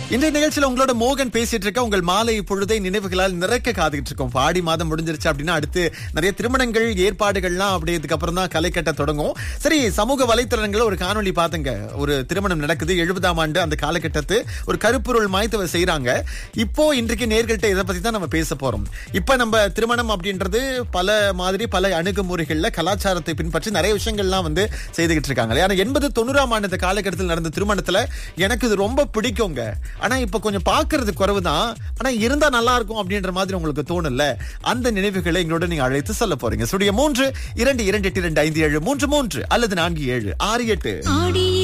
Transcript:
இன்றைய நிகழ்ச்சியில உங்களோட மோகன் பேசிட்டு இருக்க உங்கள் மாலை பொழுதை நினைவுகளால் நிறைக்க காத்துக்கிட்டு இருக்கோம் பாடி மாதம் முடிஞ்சிருச்சு அப்படின்னா அடுத்து நிறைய திருமணங்கள் ஏற்பாடுகள்லாம் அப்படி இதுக்கப்புறம் தான் களை கட்ட தொடங்கும் சரி சமூக வலைத்தளங்கள்ல ஒரு காணொளி பாத்துங்க ஒரு திருமணம் நடக்குது எழுபதாம் ஆண்டு அந்த காலகட்டத்து ஒரு கருப்பொருள் மாய்த்து செய்யறாங்க இப்போ இன்றைக்கு நேர்கள்ட்ட இதை பத்தி தான் நம்ம பேச போறோம் இப்ப நம்ம திருமணம் அப்படின்றது பல மாதிரி பல அணுகுமுறைகள்ல கலாச்சாரத்தை பின்பற்றி நிறைய விஷயங்கள்லாம் வந்து செய்துகிட்டு இருக்காங்க ஆனா எண்பது தொண்ணூறாம் ஆண்டு இந்த காலகட்டத்தில் நடந்த திருமணத்துல எனக்கு இது ரொம்ப பிடிக்குங்க ஆனா இப்ப கொஞ்சம் பாக்குறது குறைவுதான் ஆனா இருந்தா நல்லா இருக்கும் அப்படின்ற மாதிரி உங்களுக்கு தோணும்ல அந்த நினைவுகளை எங்களோட நீங்க அழைத்து சொல்ல போறீங்க சுடிய மூன்று இரண்டு இரண்டு எட்டு இரண்டு ஐந்து ஏழு மூன்று மூன்று அல்லது நான்கு ஏழு ஆறு எட்டு ஆடி